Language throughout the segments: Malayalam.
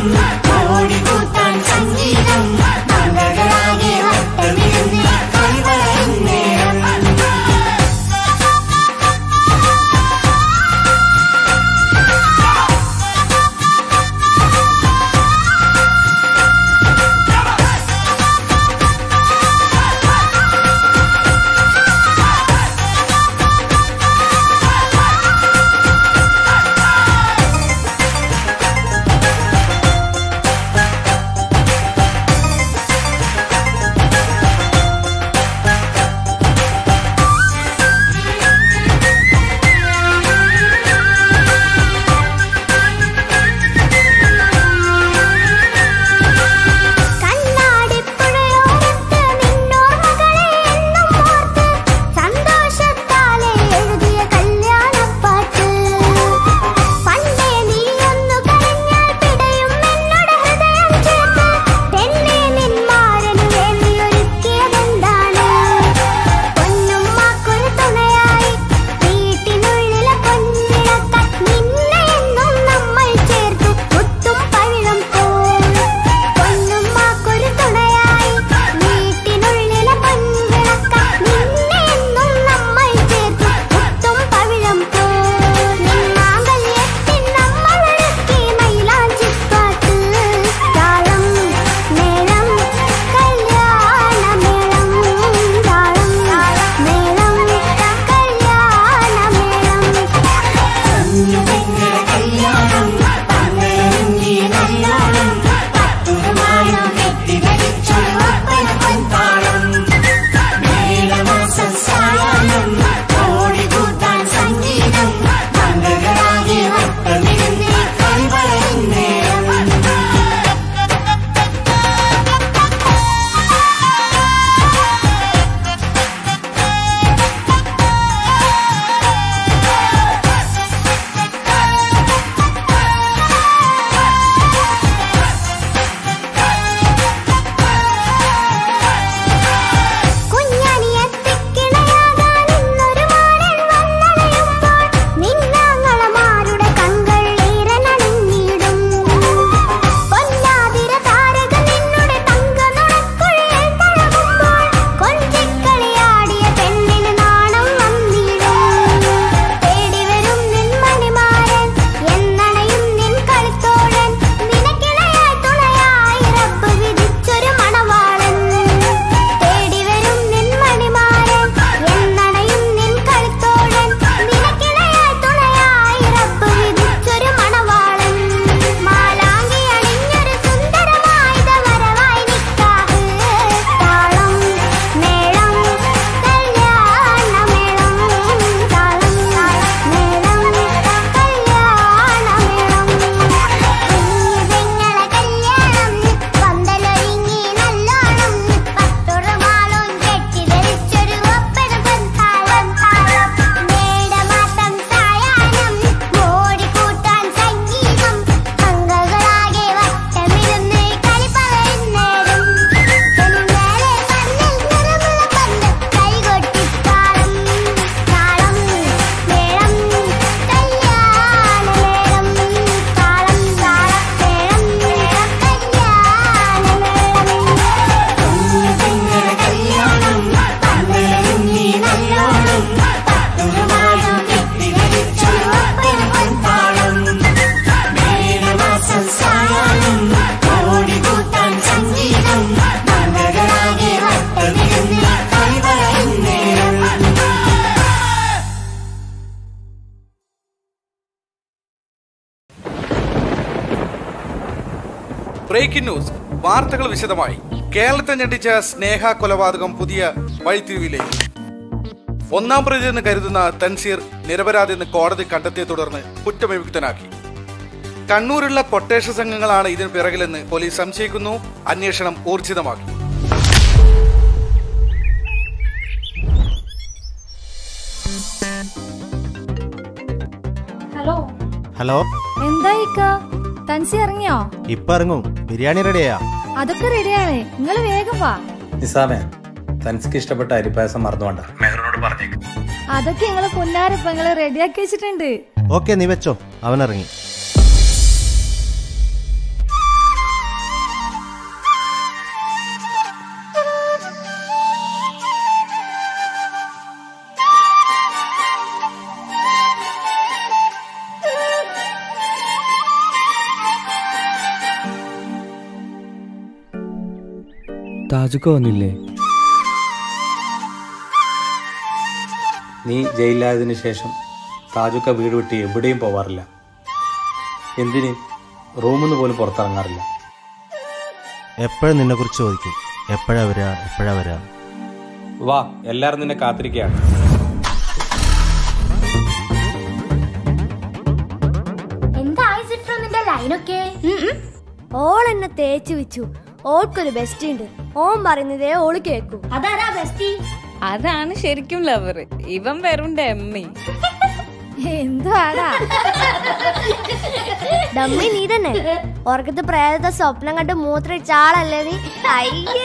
ഓടിക്കൂട്ടാൻ സംഗീതം മംഗളാകെ വട്ടമിരുന്ന് കളിപറയും നേരം കണ്ണാടിപ്പുഴയോരത്ത് നിന്നോർമകളെ എന്നും ഓർത്ത് സന്തോഷത്താലെ എഴുതിയ കല്യാണപ്പാട്ട് പണ്ടേ നീയൊന്നു കരഞ്ഞാൽ പിടയും എന്നോട് ഹൃദയം ചേർത്ത് പെണ്ണെ നിന്മാരന് വേണ്ടി ഒരുക്കിയതെന്താണ് പൊന്നുമ്മാക്കൊരു തുണയായി വീട്ടിനുള്ളിലെ പൊൻവിളക്കാൻ നിന്നെ എന്നും നമ്മൾ ചേർത്തു മുത്തും പവിഴം പോൽ പൊന്നുമ്മാക്കൊരു തുണയായി വീട്ടിനുള്ളിലെ പൊൻവിളക്കാൻ നിന്നെ എന്നും നമ്മൾ ചേർത്തു മുത്തും പവിഴം പോൽ നിന്നാങ്കല്യത്തിൽ നമ്മൾ ഒരുക്കി മൈലാഞ്ചിപ്പാട്ട് താളം മേളം കല്യാണമേളം താളം മേളം കല്യാണമേളം കുഞ്ഞുപെങ്ങളുടെ കല്യാണം പങ്കെടുങ്ങി നല്ലോണം പത്തുരുമാനം കെട്ടിധരിച്ചൊരു ഒപ്പന പൊൻതാളം മേളമാസം സായാഹ്നം ഓടിക്കൂട്ടാൻ സംഗീതം മംഗളാകെ വട്ടമിരുന്ന് കളിപറയും നേരം കുഞ്ഞനിയത്തിക്കിണയാകാൻ ഇന്നൊരു മാരൻ വന്നണയുമ്പോൾ നിന്നാങ്ങളമാരുടെ കങ്കൾ ഈരനണിഞ്ഞിടും പൊന്നാതിര താരക നിന്നുടെ തങ്ക നുണക്കുഴിയിൽ തഴുകുമ്പോൾ കൊഞ്ചിക്കളിയാടിയ പെണ്ണിന് നാണം വന്നിടും തേടി വരും നിൻ മണിമാരൻ എന്നണയും നിൻ കളിത്തോഴൻ നിനക്കിണയായി തുണയായി റബ്ബ് വിധിച്ചൊരു മണവാളൻ തേടി വരും നിൻ മണിമാരൻ എന്നണയും നിൻ കളിത്തോഴൻ നിനക്കിണയായി തുണയായി റബ്ബ് വിധിച്ചൊരു മണവാളൻ മാലാങ്കി അണിഞ്ഞൊരു സുന്ദരമായുധ വരവായി നിക്കാഹ് താളം മേളം കല്യാണമേളം താളം മേളം കല്യാണമേളം കുഞ്ഞുപെങ്ങളെ കല്യാണം പന്തലൊരുങ്ങി നല്ലോണം പത്തുറമാളും കെട്ടിധരിച്ചൊരു ഒപ്പന പൊൻതാളം മേടമാസം സായാഹ്നം ഓടിക്കൂട്ടാൻ സംഗീതം അംഗങ്ങളാകെ വട്ടമിരുന്ന് കളിപ്പറയും നേരം പെണ്ണേരെ കണ്ണിൽ നിറമുള്ള പന്ത് കൈകൊട്ടിത്താളം താളം മേളം കല്യാണമേളം താളം താളം മേളം മേളം കല്യാണമേളം കുഞ്ഞുപെങ്ങളുടെ കല്യാണം പന്തലൊരുങ്ങി നല്ലോണം പത്തുരുമാനം കെട്ടിധരിച്ചൊരു ഒപ്പന പൊൻതാളം മേടമാസം സായാഹ്നം ഓടിക്കൂട്ടാൻ സംഗീതം മംഗളാകെ വട്ടമിരുന്ന് കളിപറയും നേരം ബ്രേക്കിംഗ് ന്യൂസ് വാർത്തകൾ വിശദമായി കേരളത്തെ ഞെട്ടിച്ച സ്നേഹ കൊലപാതകം പുതിയ വഴിത്തിരിവിലേക്ക് ഒന്നാം പ്രതി എന്ന് കരുതുന്ന തൻസീർ നിരപരാധി എന്ന് കോടതി കണ്ടെത്തിയെ തുടർന്ന് കുറ്റവിമുക്തനാക്കി കണ്ണൂരുള്ള കൊട്ടേഷ സംഘങ്ങളാണ് ഇതിന് പിറകിലെന്ന് പോലീസ് സംശയിക്കുന്നു അന്വേഷണം ഊർജിതമാക്കി ഹലോ ഹലോ എന്തായിക്ക തൻസി ഇറങ്ങിയോ ഇപ്പൊ ഇറങ്ങും ബിരിയാണി റെഡിയാ അതൊക്കെ റെഡിയാണ് നിങ്ങൾ വേഗം വാ നിസാമേ തനിക്ക് ഇഷ്ടപ്പെട്ട അരിപ്പായസം മറന്നുകൊണ്ട മെഹറിനോട് പറഞ്ഞേക്ക് അതൊക്കെ ഞങ്ങള് പൊന്നാരപ്പ ഞങ്ങള് റെഡിയാക്കി വെച്ചിട്ടുണ്ട് ഓക്കെ നീ വെച്ചോ അവൻ ഇറങ്ങി താജുക്ക വന്നില്ലേ നീ ജയിലിലായതിനു ശേഷം താജുക്ക വീട് വിട്ട് എവിടെയും പോവാറില്ല എന്തിന് റൂമിൽ നിന്ന് പോലും പുറത്തിറങ്ങാറില്ല എപ്പോഴും നിന്നെക്കുറിച്ച് ചോദിക്കും എപ്പോഴാ വരാ എപ്പോഴാ വരാ വാ എല്ലാവരും നിന്നെ കാത്തിരിക്കുകയാണ് എന്തായി സിഫ്രോ നിന്റെ ലൈനൊക്കെ ഓൾ എന്നെ തേച്ച് വെച്ചു ഓൾക്കൊരു ബെസ്റ്റ് ഉണ്ട് ഓൻ പറയുന്നതേ ഓള് കേക്കൂ അതാരാ ബെസ്റ്റി അതാണ് ശരിക്കും ലവർ ഇവൻ വെറും ഡമ്മി എന്തുവാടാ ഡമ്മി നീ തന്നെ ഉറക്കത്ത് പ്രേതത്തെ സ്വപ്നം കണ്ട് മൂത്രയിച്ച ആളല്ലേ നീ അയ്യേ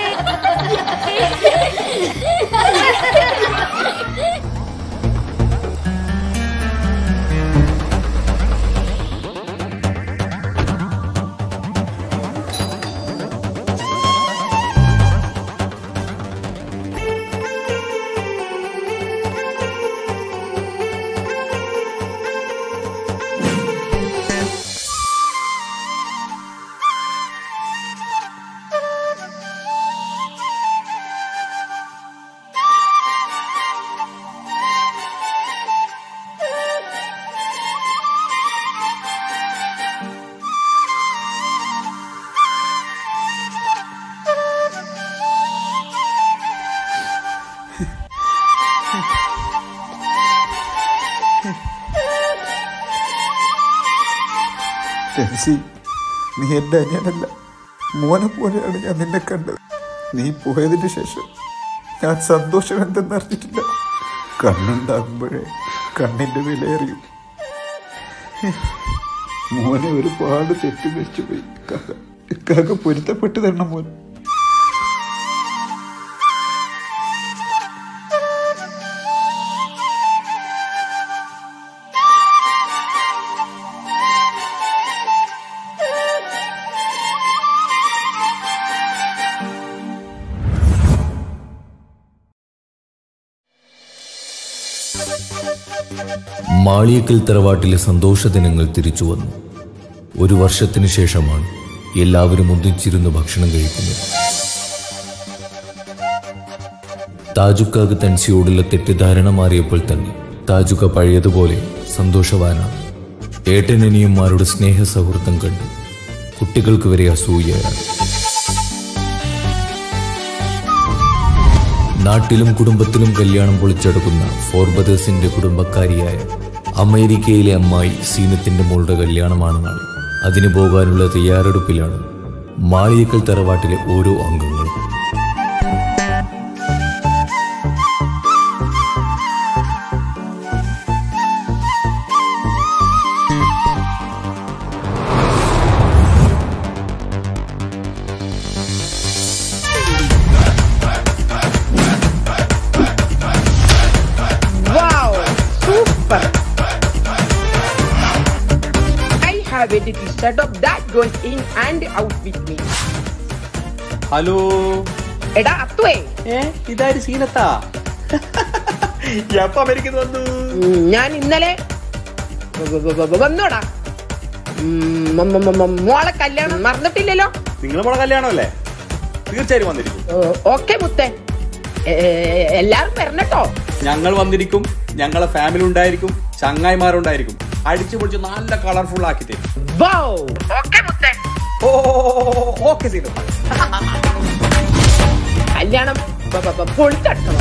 ടെൻസി നീ എൻ്റെ അനിയനല്ല മോനെ പോലെയാണ് ഞാൻ നിന്നെ കണ്ടത് നീ പോയതിന് ശേഷം ഞാൻ സന്തോഷം എന്തെന്നറിഞ്ഞിട്ടില്ല കണ്ണുണ്ടാകുമ്പോഴേ കണ്ണിൻ്റെ വിലയറിയും മോനെ ഒരുപാട് തെറ്റിദ്ധരിച്ചു പോയി കാക്ക കാക്ക പൊരുത്തപ്പെട്ട് തരണം മോൻ മാളിയക്കൽ തറവാട്ടിലെ സന്തോഷദിനങ്ങൾ തിരിച്ചു വന്നു ഒരു വർഷത്തിനു ശേഷമാണ് എല്ലാവരും ഒന്നിച്ചിരുന്ന് ഭക്ഷണം കഴിക്കുന്നത് താജുക്കാക്ക് തൻസിയോടുള്ള തെറ്റിദ്ധാരണ മാറിയപ്പോൾ തന്നെ താജുക്ക പഴയതുപോലെ സന്തോഷവാനാണ് ഏട്ടനനിയന്മാരുടെ സ്നേഹ സൗഹൃദം കണ്ട് കുട്ടികൾക്ക് വരെ അസൂയയാണ് നാട്ടിലും കുടുംബത്തിലും കല്യാണം പൊളിച്ചെടുക്കുന്ന ഫോർബദേഴ്സിന്റെ കുടുംബക്കാരിയായ അമേരിക്കയിലെ അമ്മായി സീനത്തിന്റെ മോളുടെ കല്യാണമാണ് നാളെ അതിന് പോകാനുള്ള തയ്യാറെടുപ്പിലാണ് മാളിയക്കൽ തറവാട്ടിലെ ഓരോ അംഗങ്ങളും Wow! Super! I have a little setup that goes in and out with me. Hello എടാ അത്തുവേ ഏ ഇതാര് സീനത്താ എപ്പോ അമേരിക്കന്ന് വന്നു ഉം, ഞാൻ ഇന്നലെ വ- വ- വ- വ- വന്നോടാ ഉം, മ- മ- മ- മ- മോളെ കല്യാണം മറന്നിട്ടില്ലല്ലോ നിങ്ങൾ മോളെ കല്യാണമല്ലേ തീർച്ചയായും വന്നിരിക്കും ഓക്കെ മുത്തേ എ- എ- എല്ലാരും വരണട്ടോ ഞങ്ങൾ വന്നിരിക്കും ഞങ്ങളെ ഫാമിലി ഉണ്ടായിരിക്കും ചങ്ങായിമാരുണ്ടായിരിക്കും അടിച്ചു പൊളിച്ച് നല്ല കളർഫുൾ ആക്കി തരും വൗ ഓക്കെ മുത്തേ ഓ ഓക്കെ സീനു കല്യാണം പ- പ- പ- പൊളിച്ചടക്കണം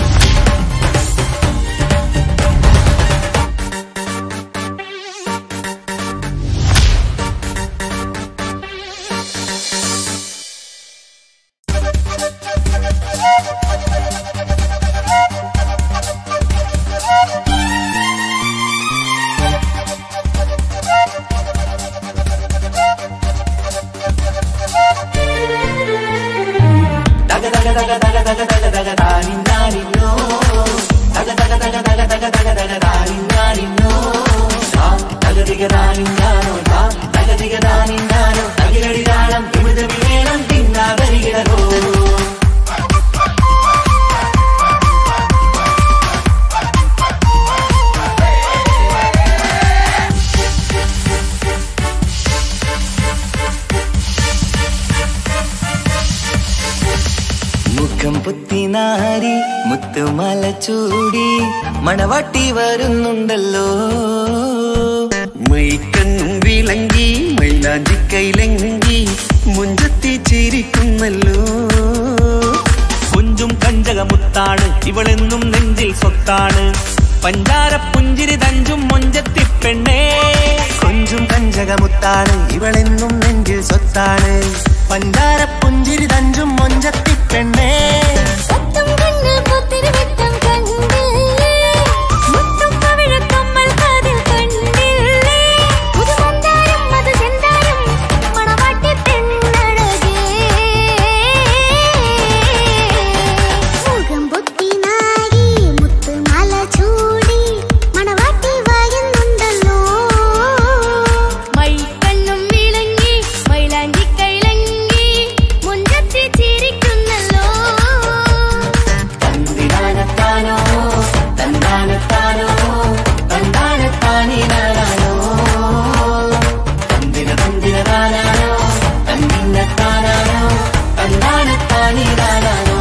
മുഖം പുത്തിനാരി മുത്തുമല ചൂടി മണവാട്ടി വരുന്നുണ്ടല്ലോ മൈക്കണ്ണും വിളങ്ങി മൈലാഞ്ചി കൈലങ്കി മുഞ്ചത്തി ചിരിക്കുന്നല്ലോ കുഞ്ചും കഞ്ചകമുത്താണ് ഇവളെന്നും നെഞ്ചിൽ സ്വത്താണ് പഞ്ചാര പുഞ്ചിരി തഞ്ചും മൊഞ്ചത്തി പെണ്ണേ കൊഞ്ചും കഞ്ചകമുത്താണ് ഇവളെന്നും നെഞ്ചിൽ സ്വത്താണ് പഞ്ചാര പുഞ്ചിരി തഞ്ചും മൊഞ്ചത്തി പെണ്ണേ മുത്തം കണ്ണിൽ പുത്തിരി വെട്ടം കണ്ടില്ലേ മുത്തം പവിഴക്കമ്മൽ കാതിൽ കണ്ടില്ലേ പുതുമന്ദാരം അത് ചെന്താരം മണവാട്ടി പെണ്ണഴകേ മുഖം പൊത്തി നാരി മുത്തുമാല ചൂടി മണവാട്ടി വായുന്നുണ്ടല്ലോ മൈക്കണ്ണും വിളങ്ങി മൈലാഞ്ചി കൈലങ്കി മുഞ്ചത്തി ചിരിക്കുന്നല്ലോ തന്തിനാനത്താനോ തന്താനത്താനോ തന്താനത്താനിനാനോ തന്തിന തന്തിനാനോ തന്തിന്നത്താനോ തന്താനത്താനിനാനോ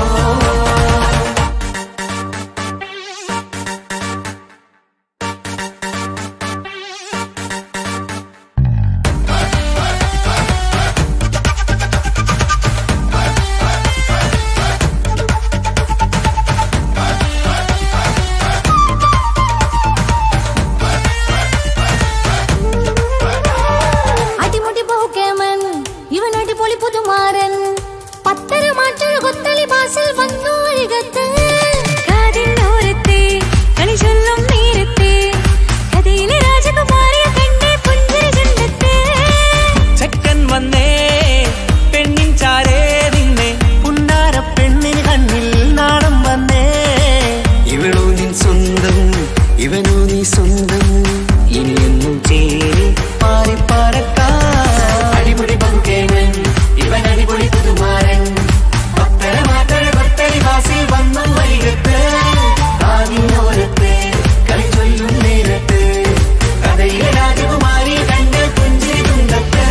അടിമുടി ബഹുക്കേമൻ ഇവൻ അടിപൊളി പുതുമാരൻ പത്തര മാറ്റൊരു കൊത്തലി ബാസിൽ വന്നു അരികത്ത് കാതിന്നോരത്തെ കളി ചൊല്ലും നേരത്തെ കഥയിലെ രാജകുമാരിയെ കണ്ടേ പുഞ്ചിരി ചുണ്ടത്തെ ചെക്കൻ വന്നേ പെണ്ണിൻ ചാരേ നിന്നെ പുന്നാര പെണ്ണിന് കണ്ണിൽ നാണം വന്നേ ഇവളോ നിൻ സ്വന്തം ഇവനോ നീ സ്വന്തം ഇനി എന്നും ചേരി പാറി പാറക്കാം അടിപൊളി പങ്കുകേമൻ ഇവൻ അടിപൊളി പുതുമാരൻ ഭക്തര മാറ്റര ഭക്തരി വാസിൽ വന്നു വൈകത്ത് ആദിനോരത്ത് കളി ചൊല്ലും നേരത്ത് കഥയിലെ രാജകുമാരി കണ്ട് പുഞ്ചിരി തുണ്ടത്ത്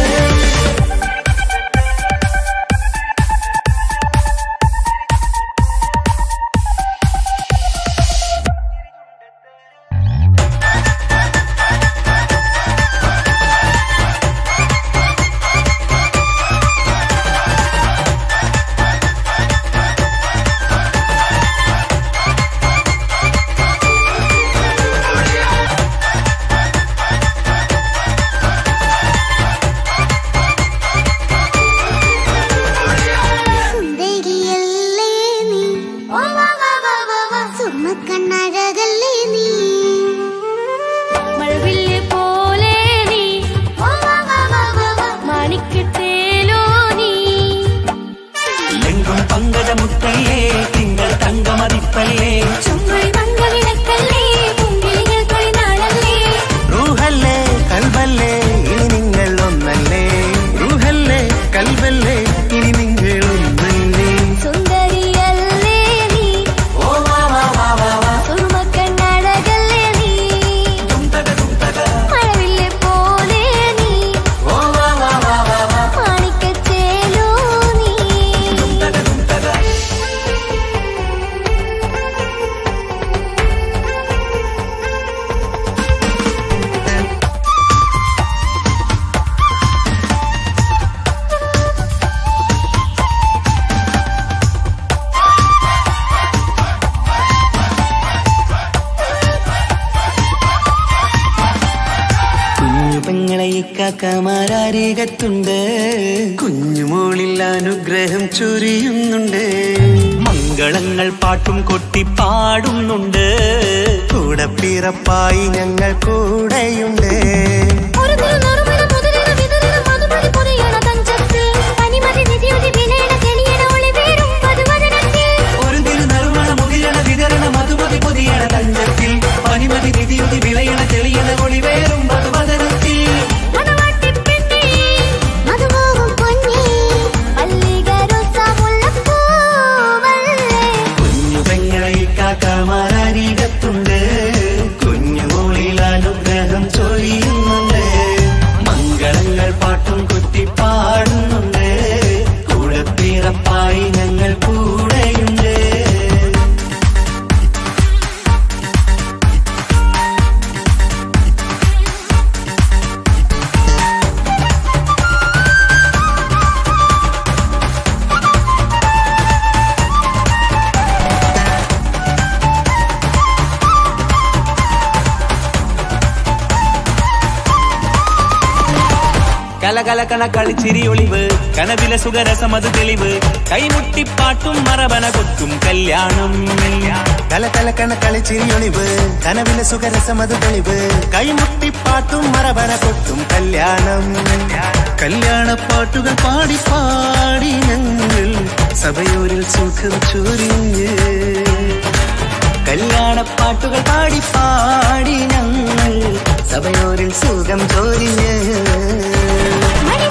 സുന്ദരിയല്ലേ നീ സുമ്മക്കണ്ണഴകല്ലേ നീ മഴവില്ല് പോലെ നീ മാണിക്കത്തേലോ നീ എങ്കും പങ്കജമുത്തല്ലേ തിങ്കൾ തങ്കമതിപ്പല്ലേ ചുമൽ മംഗവിളക്കല്ലേ പൊങ്കിളികൾ തൊഴിനാളല്ലേ റൂഹല്ലേ കൽബല്ലേ ഇനി നിങ്ങൾ ഒന്നല്ലേ റൂഹല്ലേ കൽബല്ലേ ഇനി നിങ്ങൾ ഒന്നല്ലേ സുന്ദരിയല്ലേ നീ ഓ വാ വാ വാ വാ വാ സുറുമക്കണ്ണഴകല്ലേ നീ മഴവില്ല് പോലെ നീ ഓ വാ വാ വാ വാ വാ മാണിക്കത്തേലോ നീ കുഞ്ഞു പെങ്ങളെ ഇക്കാക്കമാരാരികത്തുണ്ട് കുഞ്ഞുമോളിൽ അനുഗ്രഹം ചൊരിയുന്നുണ്ട് മംഗളങ്ങൾ പാട്ടും കൊട്ടി പാടുന്നുണ്ട് കൂടെ പിറപ്പായി ഞങ്ങൾ കൂടെയുണ്ട് ഒരു തിരുനറുമണ മുതലിന വിതറിന മധുമതി പൊതിയണ തഞ്ചത്തിൽ പനിമതി നിധിയുതി വിലയണ തെളിയണ ഒളിവേറും പതുവദനത്തിൽ ഒരു തിരുനറുമണ മുതിരണ വിതരണ മധുമതി പൊതിയണ തഞ്ചത്തിൽ പനിമതി നിധിയുതി വിളയണ തെളിയണ ഒളിവേറും മധുവദനത്തിൽ മണവാട്ടിപ്പെണ്ണേ, മധുപോകും പൊന്നേ, മല്ലികരൊസമുല്ലപ്പൂവല്ലേ. കുഞ്ഞു പെങ്ങളെ ഇക്കാക്കമാരാരികത്തുണ്ട് കുഞ്ഞുമോളിൽ അനുഗ്രഹം ചൊരിയുന്നുണ്ട് കലകലകണ കളിച്ചിരി ഒളിവ് കനവില സുഖരസമത് തെളിവ് കൈമുട്ടിപ്പാട്ടും മറവന കൊട്ടും കല്യാണം കലകലക്കണ കളിച്ചിരിയൊളിവ് കനവിലെ സുഖരസമത് തെളിവ് കൈമുട്ടിപ്പാട്ടും മറവന കൊട്ടും കല്യാണം കല്യാണ പാട്ടുകൾ പാടി പാടി ഞങ്ങൾ സഭയൂരിൽ സുഖം ചൊരിഞ്ഞ് കല്യാണ പാട്ടുകൾ പാടി പാടി ഞങ്ങൾ സഭയോരിൽ സുഖം ചൊരിഞ്ഞ് മണി